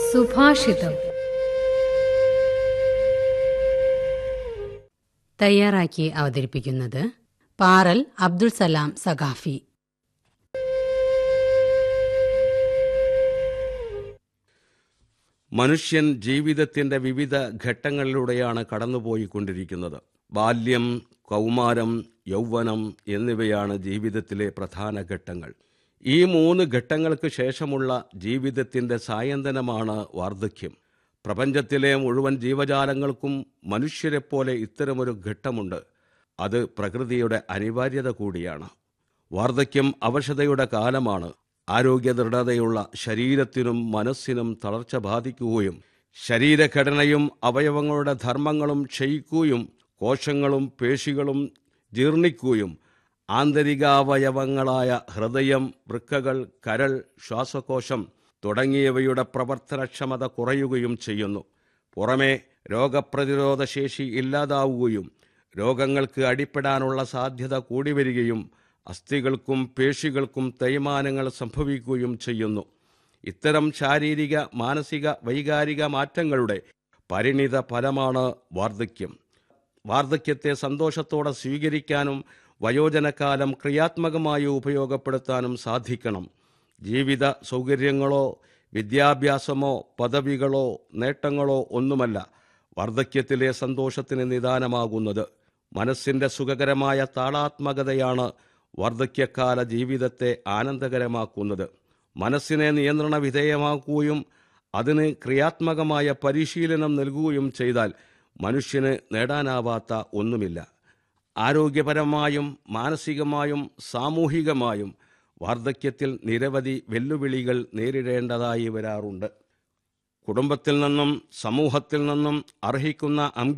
സുഭാഷിതം തയ്യാറാക്കി അവതരിപ്പിക്കുന്നത് പാറൽ അബ്ദുൾ സലാം സഖാഫി മനുഷ്യൻ ജീവിതത്തിന്റെ വിവിധ ഘട്ടങ്ങളിലൂടെയാണ് കടന്നുപോയിക്കൊണ്ടിരിക്കുന്നത് ബാല്യം കൗമാരം യൗവനം എന്നിവയാണ് ജീവിതത്തിലെ പ്രധാന ഘട്ടങ്ങൾ ഈ മൂന്ന് ഘട്ടങ്ങൾക്ക് ശേഷമുള്ള ജീവിതത്തിന്റെ സായന്തനമാണ് വാർദ്ധക്യം പ്രപഞ്ചത്തിലെ മുഴുവൻ ജീവജാലങ്ങൾക്കും മനുഷ്യരെപ്പോലെ ഇത്തരമൊരു ഘട്ടമുണ്ട് അത് പ്രകൃതിയുടെ അനിവാര്യത കൂടിയാണ് വാർദ്ധക്യം അവശതയുടെ കാലമാണ് ആരോഗ്യ ദൃഢതയുള്ള ശരീരത്തിനും മനസ്സിനും തളർച്ച ബാധിക്കുകയും ശരീരഘടനയും അവയവങ്ങളുടെ ധർമ്മങ്ങളും ക്ഷയിക്കുകയും കോശങ്ങളും പേശികളും ജീർണിക്കുകയും ആന്തരികാവയവങ്ങളായ ഹൃദയം വൃക്കകൾ കരൾ ശ്വാസകോശം തുടങ്ങിയവയുടെ പ്രവർത്തനക്ഷമത കുറയുകയും ചെയ്യുന്നു പുറമെ രോഗപ്രതിരോധ ശേഷി ഇല്ലാതാവുകയും രോഗങ്ങൾക്ക് അടിപ്പെടാനുള്ള സാധ്യത കൂടി വരികയും അസ്ഥികൾക്കും പേശികൾക്കും തേയ്മാനങ്ങൾ സംഭവിക്കുകയും ചെയ്യുന്നു ഇത്തരം ശാരീരിക മാനസിക വൈകാരിക മാറ്റങ്ങളുടെ പരിണിത ഫലമാണ് വാർദ്ധക്യം വാർദ്ധക്യത്തെ സന്തോഷത്തോടെ സ്വീകരിക്കാനും വയോജനകാലം ക്രിയാത്മകമായി ഉപയോഗപ്പെടുത്താനും സാധിക്കണം ജീവിത സൗകര്യങ്ങളോ വിദ്യാഭ്യാസമോ പദവികളോ നേട്ടങ്ങളോ ഒന്നുമല്ല വാർദ്ധക്യത്തിലെ സന്തോഷത്തിന് നിദാനമാകുന്നത് മനസ്സിന്റെ സുഖകരമായ താളാത്മകതയാണ് വാർദ്ധക്യകാല ജീവിതത്തെ ആനന്ദകരമാക്കുന്നത് മനസ്സിനെ നിയന്ത്രണ വിധേയമാക്കുകയും അതിന് ക്രിയാത്മകമായ പരിശീലനം നൽകുകയും ചെയ്താൽ മനുഷ്യന് നേടാനാവാത്ത ഒന്നുമില്ല ആരോഗ്യപരമായും മാനസികമായും സാമൂഹികമായും വാർദ്ധക്യത്തിൽ നിരവധി വെല്ലുവിളികൾ നേരിടേണ്ടതായി വരാറുണ്ട് കുടുംബത്തിൽ നിന്നും സമൂഹത്തിൽ നിന്നും അർഹിക്കുന്ന